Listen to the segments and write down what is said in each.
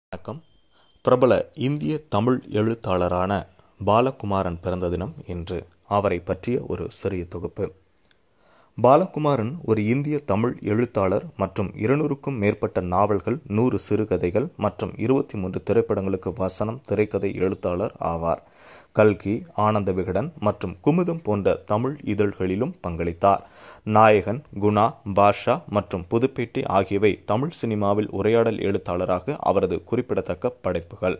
வணக்கம் பிரபல இந்திய தமிழ் எழுத்தாளரான பாலகுமாரன் பிறந்த தினம் இன்று அவரை பற்றிய ஒரு சிறிய தொகுப்பு பாலகுமாரன் ஒரு இந்திய தமிழ் எழுத்தாளர் மற்றும் இருநூறுக்கும் மேற்பட்ட நாவல்கள் நூறு சிறுகதைகள் மற்றும் இருபத்தி மூன்று திரைப்படங்களுக்கு வசனம் திரைக்கதை எழுத்தாளர் ஆவார் கல்கி ஆனந்த விகடன் மற்றும் குமுதம் போன்ற தமிழ் இதழ்களிலும் பங்களித்தார் நாயகன் குணா பாஷா மற்றும் புதுப்பேட்டை ஆகியவை தமிழ் சினிமாவில் உரையாடல் எழுத்தாளராக அவரது குறிப்பிடத்தக்க படைப்புகள்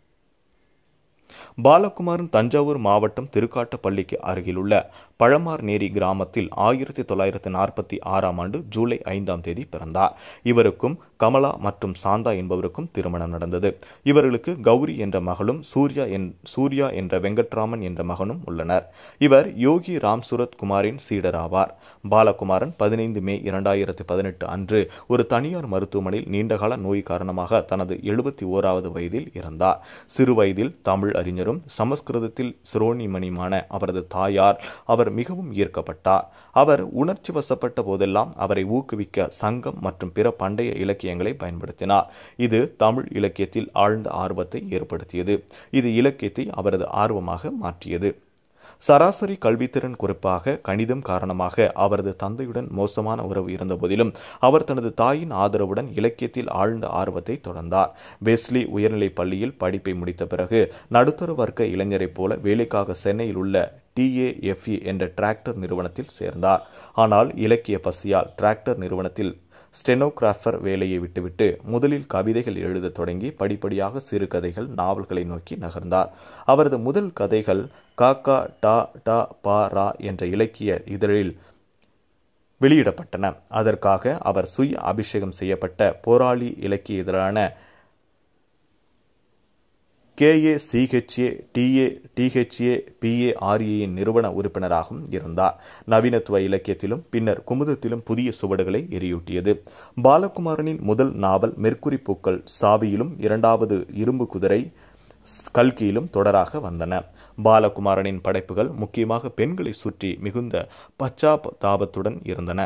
பாலகுமாரன் தஞ்சாவூர் மாவட்டம் திருக்காட்டுப்பள்ளிக்கு அருகிலுள்ள பழமார்நேரி கிராமத்தில் ஆயிரத்தி தொள்ளாயிரத்தி நாற்பத்தி ஆறாம் ஆண்டு ஜூலை ஐந்தாம் தேதி பிறந்தார் இவருக்கும் கமலா மற்றும் சாந்தா என்பவருக்கும் திருமணம் நடந்தது இவர்களுக்கு கௌரி என்ற மகளும் சூர்யா என் சூர்யா என்ற வெங்கட்ராமன் என்ற மகனும் உள்ளனர் இவர் யோகி ராம் சுரத் குமாரின் சீடர் ஆவார் பாலகுமாரன் பதினைந்து மே இரண்டாயிரத்தி பதினெட்டு அன்று ஒரு தனியார் மருத்துவமனையில் நீண்டகால நோய் காரணமாக தனது எழுபத்தி ஓராவது வயதில் இறந்தார் சிறு வயதில் தமிழ் அறிஞரும் சமஸ்கிருதத்தில் சிரோனிமணியுமான அவரது தாயார் அவர் மிகவும் ஈர்க்கப்பட்டார் அவர் உணர்ச்சி வசப்பட்ட போதெல்லாம் அவரை ஊக்குவிக்க சங்கம் மற்றும் பிற பண்டைய இலக்கியங்களை பயன்படுத்தினார் இது தமிழ் இலக்கியத்தில் ஆழ்ந்த ஆர்வத்தை ஏற்படுத்தியது இது இலக்கியத்தை அவரது ஆர்வமாக மாற்றியது சராசரி கல்வித்திறன் குறிப்பாக கணிதம் காரணமாக அவரது தந்தையுடன் மோசமான உறவு இருந்தபோதிலும் அவர் தனது தாயின் ஆதரவுடன் இலக்கியத்தில் ஆழ்ந்த ஆர்வத்தை தொடர்ந்தார் வெஸ்லி உயர்நிலைப் பள்ளியில் படிப்பை முடித்த பிறகு நடுத்தர வர்க்க இளைஞரைப் போல வேலைக்காக சென்னையில் உள்ள டிஏஎஃப்இ என்ற டிராக்டர் நிறுவனத்தில் சேர்ந்தார் ஆனால் இலக்கிய பசியால் டிராக்டர் நிறுவனத்தில் ஸ்டெனோகிராஃபர் வேலையை விட்டுவிட்டு முதலில் கவிதைகள் எழுதத் தொடங்கி படிப்படியாக சிறுகதைகள் நாவல்களை நோக்கி நகர்ந்தார் அவரது முதல் கதைகள் காக்கா டா டா பா ரா என்ற இலக்கிய இதழில் வெளியிடப்பட்டன அதற்காக அவர் சுய அபிஷேகம் செய்யப்பட்ட போராளி இலக்கிய இதழான கேஏ சிஹெச்ஏ டிஏ டிஹெச்ஏ பிஏஆர்ஏயின் நிறுவன உறுப்பினராகவும் இருந்தார் நவீனத்துவ இலக்கியத்திலும் பின்னர் குமுதத்திலும் புதிய சுவடுகளை எரியூட்டியது பாலகுமாரனின் முதல் நாவல் மெர்க்குரி பூக்கள் சாவியிலும் இரண்டாவது இரும்பு குதிரை கல்கியிலும் தொடராக வந்தன பாலகுமாரனின் படைப்புகள் முக்கியமாக பெண்களை சுற்றி மிகுந்த பச்சாதாபத்துடன் இருந்தன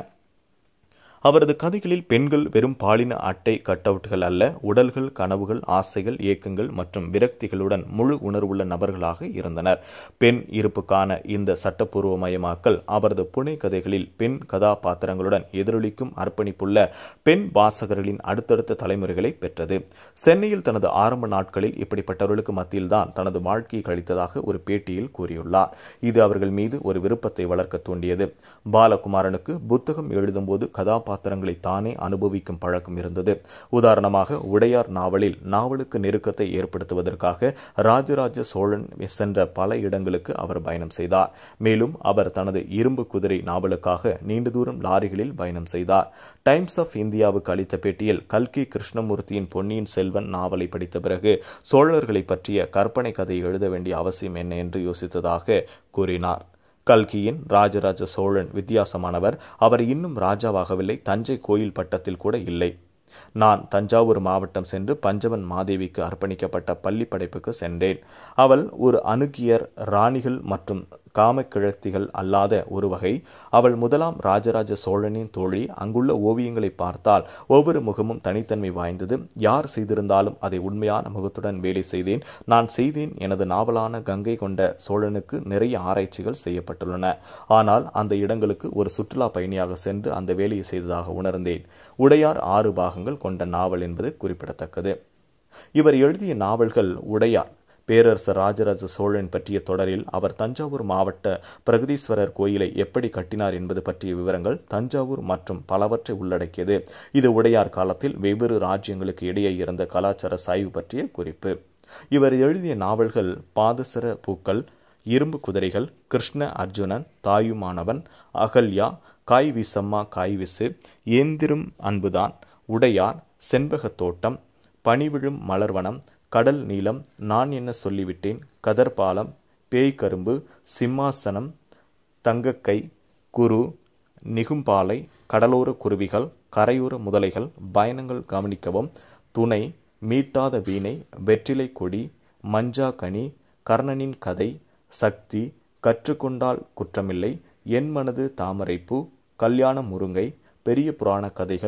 அவரது கதைகளில் பெண்கள் வெறும் பாலின அட்டை கட்டவுட்டுகள் அல்ல உடல்கள் கனவுகள் ஆசைகள் இயக்கங்கள் மற்றும் விரக்திகளுடன் முழு உணர்வுள்ள நபர்களாக இருந்தனர் பெண் இருப்புக்கான இந்த சட்டப்பூர்வமயமாக்கல் அவரது புனை கதைகளில் பெண் கதாபாத்திரங்களுடன் எதிரொலிக்கும் அர்ப்பணிப்புள்ள பெண் வாசகர்களின் அடுத்தடுத்த தலைமுறைகளை பெற்றது சென்னையில் தனது ஆரம்ப நாட்களில் இப்படிப்பட்டவர்களுக்கு மத்தியில்தான் தனது வாழ்க்கையை கழித்ததாக ஒரு பேட்டியில் கூறியுள்ளார் இது அவர்கள் மீது ஒரு விருப்பத்தை வளர்க்க தூண்டியது பாலகுமாரனுக்கு புத்தகம் எழுதும்போது கதாபாத்திர கதாபாத்திரங்களை தானே அனுபவிக்கும் பழக்கம் இருந்தது உதாரணமாக உடையார் நாவலில் நாவலுக்கு நெருக்கத்தை ஏற்படுத்துவதற்காக ராஜராஜ சோழன் சென்ற பல இடங்களுக்கு அவர் பயணம் செய்தார் மேலும் அவர் தனது இரும்பு குதிரை நாவலுக்காக நீண்ட தூரம் லாரிகளில் பயணம் செய்தார் டைம்ஸ் ஆஃப் இந்தியாவுக்கு அளித்த பேட்டியில் கல்கி கிருஷ்ணமூர்த்தியின் பொன்னியின் செல்வன் நாவலை படித்த பிறகு சோழர்களை பற்றிய கற்பனை கதை எழுத வேண்டிய அவசியம் என்ன என்று யோசித்ததாக கூறினார் கல்கியின் ராஜராஜ சோழன் வித்தியாசமானவர் அவர் இன்னும் ராஜாவாகவில்லை தஞ்சை கோயில் பட்டத்தில் கூட இல்லை நான் தஞ்சாவூர் மாவட்டம் சென்று பஞ்சவன் மாதேவிக்கு அர்ப்பணிக்கப்பட்ட பள்ளி படைப்புக்கு சென்றேன் அவள் ஒரு அணுகியர் ராணிகள் மற்றும் காமக்கிழத்திகள் அல்லாத ஒரு வகை அவள் முதலாம் ராஜராஜ சோழனின் தோழி அங்குள்ள ஓவியங்களை பார்த்தால் ஒவ்வொரு முகமும் தனித்தன்மை வாய்ந்தது யார் செய்திருந்தாலும் அதை உண்மையான முகத்துடன் வேலை செய்தேன் நான் செய்தேன் எனது நாவலான கங்கை கொண்ட சோழனுக்கு நிறைய ஆராய்ச்சிகள் செய்யப்பட்டுள்ளன ஆனால் அந்த இடங்களுக்கு ஒரு சுற்றுலா பயணியாக சென்று அந்த வேலையை செய்ததாக உணர்ந்தேன் உடையார் ஆறு பாகங்கள் கொண்ட நாவல் என்பது குறிப்பிடத்தக்கது இவர் எழுதிய நாவல்கள் உடையார் பேரரசர் ராஜராஜ சோழன் பற்றிய தொடரில் அவர் தஞ்சாவூர் மாவட்ட பிரகதீஸ்வரர் கோயிலை எப்படி கட்டினார் என்பது பற்றிய விவரங்கள் தஞ்சாவூர் மற்றும் பலவற்றை உள்ளடக்கியது இது உடையார் காலத்தில் வெவ்வேறு ராஜ்யங்களுக்கு இடையே இருந்த கலாச்சார சாய்வு பற்றிய குறிப்பு இவர் எழுதிய நாவல்கள் பாதசர பூக்கள் இரும்பு குதிரைகள் கிருஷ்ண அர்ஜுனன் தாயுமானவன் அகல்யா காய் வீசம்மா காய் விசு ஏந்திரும் அன்புதான் உடையார் செண்பகத் தோட்டம் பனிவிழும் மலர்வனம் கடல் நீளம் நான் என்ன சொல்லிவிட்டேன் கதர்பாலம் பேய் கரும்பு சிம்மாசனம் தங்கக்கை குரு நிகும்பாலை கடலோர குருவிகள் கரையோர முதலைகள் பயணங்கள் கவனிக்கவும் துணை மீட்டாத வீணை வெற்றிலை கொடி மஞ்சா கனி கர்ணனின் கதை சக்தி கற்றுக்கொண்டால் குற்றமில்லை என் மனது தாமரைப்பூ கல்யாண முருங்கை பெரிய புராண கதைகள்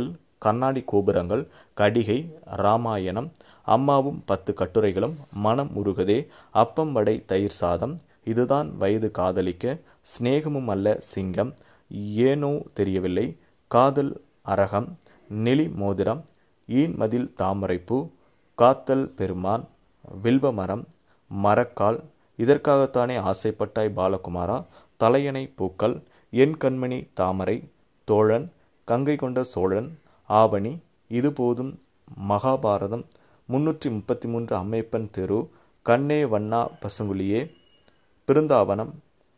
கண்ணாடி கோபுரங்கள் கடிகை ராமாயணம் அம்மாவும் பத்து கட்டுரைகளும் மனம் உருகுதே அப்பம் வடை தயிர் சாதம் இதுதான் வயது காதலிக்க சிநேகமும் அல்ல சிங்கம் ஏனோ தெரியவில்லை காதல் அரகம் நெளி மோதிரம் ஈன் மதில் தாமரைப்பூ காத்தல் பெருமான் வில்வமரம் மரக்கால் இதற்காகத்தானே ஆசைப்பட்டாய் பாலகுமாரா தலையணை பூக்கள் என் கண்மணி தாமரை தோழன் கங்கை கொண்ட சோழன் ஆவணி இது போதும் மகாபாரதம் முன்னூற்றி முப்பத்தி மூன்று அம்மைப்பன் தெரு கண்ணே வண்ணா பசுங்குலியே பிருந்தாவனம்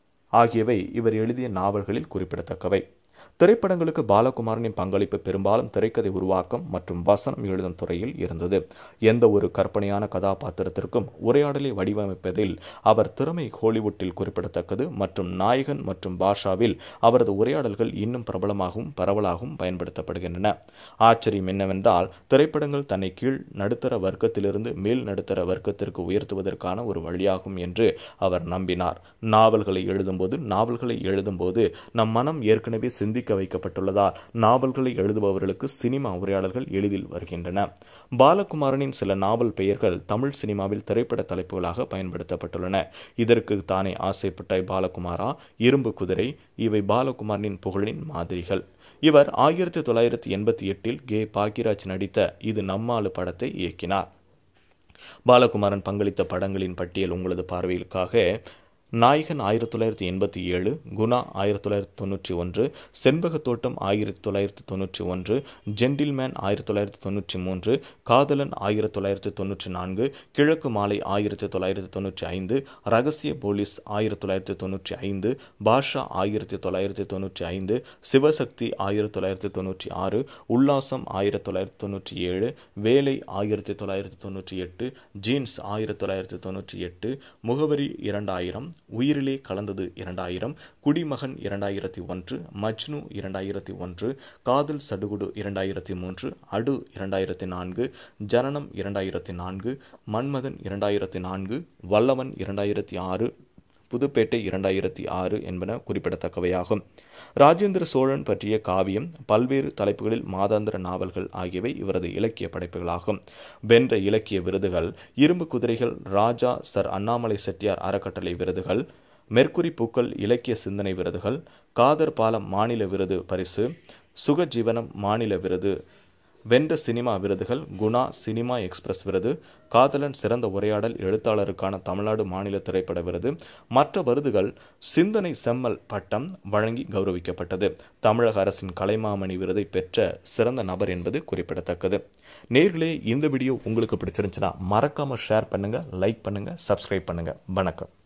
ஆகியவை இவர் எழுதிய நாவல்களில் குறிப்பிடத்தக்கவை திரைப்படங்களுக்கு பாலகுமாரனின் பங்களிப்பு பெரும்பாலும் திரைக்கதை உருவாக்கம் மற்றும் வசனம் எழுதும் துறையில் இருந்தது எந்த ஒரு கற்பனையான கதாபாத்திரத்திற்கும் உரையாடலை வடிவமைப்பதில் அவர் திறமை ஹாலிவுட்டில் குறிப்பிடத்தக்கது மற்றும் நாயகன் மற்றும் பாஷாவில் அவரது உரையாடல்கள் இன்னும் பிரபலமாகவும் பரவலாகவும் பயன்படுத்தப்படுகின்றன ஆச்சரியம் என்னவென்றால் திரைப்படங்கள் தன்னை கீழ் நடுத்தர வர்க்கத்திலிருந்து மேல் நடுத்தர வர்க்கத்திற்கு உயர்த்துவதற்கான ஒரு வழியாகும் என்று அவர் நம்பினார் நாவல்களை எழுதும்போது நாவல்களை எழுதும்போது நம் மனம் ஏற்கனவே சிந்திக்க வைக்கப்பட்டுள்ளதால் நாவல்களை எழுதுபவர்களுக்கு சினிமா உரையாடல்கள் எளிதில் வருகின்றன பாலகுமாரனின் சில நாவல் பெயர்கள் தமிழ் சினிமாவில் திரைப்பட தலைப்புகளாக பயன்படுத்தப்பட்டுள்ளன இதற்கு தானே ஆசைப்பட்டாய் பாலகுமாரா இரும்பு குதிரை இவை பாலகுமாரனின் புகழின் மாதிரிகள் இவர் ஆயிரத்தி தொள்ளாயிரத்தி எண்பத்தி எட்டில் கே பாக்கியராஜ் நடித்த இது நம்மாலு படத்தை இயக்கினார் பாலகுமாரன் பங்களித்த படங்களின் பட்டியல் உங்களது பார்வையிற்காக நாயகன் ஆயிரத்தி தொள்ளாயிரத்தி எண்பத்தி ஏழு குணா ஆயிரத்தி தொள்ளாயிரத்தி தொண்ணூற்றி ஒன்று செண்பக தோட்டம் ஆயிரத்தி தொள்ளாயிரத்தி தொண்ணூற்றி ஒன்று ஜென்டில்மேன் ஆயிரத்தி தொள்ளாயிரத்தி தொண்ணூற்றி மூன்று காதலன் ஆயிரத்தி தொள்ளாயிரத்தி தொண்ணூற்றி நான்கு கிழக்கு மாலை ஆயிரத்தி தொள்ளாயிரத்தி தொண்ணூற்றி ஐந்து ரகசிய போலீஸ் ஆயிரத்தி தொள்ளாயிரத்தி தொண்ணூற்றி ஐந்து பாஷா ஆயிரத்தி தொள்ளாயிரத்தி தொண்ணூற்றி ஐந்து சிவசக்தி ஆயிரத்தி தொள்ளாயிரத்தி தொண்ணூற்றி ஆறு உல்லாசம் ஆயிரத்தி தொள்ளாயிரத்தி தொண்ணூற்றி ஏழு வேலை ஆயிரத்தி தொள்ளாயிரத்தி தொண்ணூற்றி எட்டு ஜீன்ஸ் ஆயிரத்தி தொள்ளாயிரத்தி தொண்ணூற்றி எட்டு முகவரி இரண்டாயிரம் உயிரிலே கலந்தது இரண்டாயிரம் குடிமகன் இரண்டாயிரத்தி ஒன்று மஜ்னு இரண்டாயிரத்தி ஒன்று காதல் சடுகுடு இரண்டாயிரத்தி மூன்று அடு இரண்டாயிரத்தி நான்கு ஜனனம் இரண்டாயிரத்தி நான்கு மன்மதன் இரண்டாயிரத்தி நான்கு வல்லவன் இரண்டாயிரத்தி ஆறு புதுப்பேட்டை இரண்டாயிரத்தி ஆறு என்பன குறிப்பிடத்தக்கவையாகும் ராஜேந்திர சோழன் பற்றிய காவியம் பல்வேறு தலைப்புகளில் மாதாந்திர நாவல்கள் ஆகியவை இவரது இலக்கிய படைப்புகளாகும் வென்ற இலக்கிய விருதுகள் இரும்பு குதிரைகள் ராஜா சர் அண்ணாமலை செட்டியார் அறக்கட்டளை விருதுகள் மெர்க்குரி பூக்கள் இலக்கிய சிந்தனை விருதுகள் காதர் பாலம் மாநில விருது பரிசு சுகஜீவனம் மாநில விருது வென்ற சினிமா விருதுகள் குணா சினிமா எக்ஸ்பிரஸ் விருது காதலன் சிறந்த உரையாடல் எழுத்தாளருக்கான தமிழ்நாடு மாநில திரைப்பட விருது மற்ற விருதுகள் சிந்தனை செம்மல் பட்டம் வழங்கி கௌரவிக்கப்பட்டது தமிழக அரசின் கலைமாமணி விருதை பெற்ற சிறந்த நபர் என்பது குறிப்பிடத்தக்கது நேர்களே இந்த வீடியோ உங்களுக்கு பிடிச்சிருந்துச்சுன்னா மறக்காம ஷேர் பண்ணுங்க லைக் பண்ணுங்க சப்ஸ்கிரைப் பண்ணுங்க வணக்கம்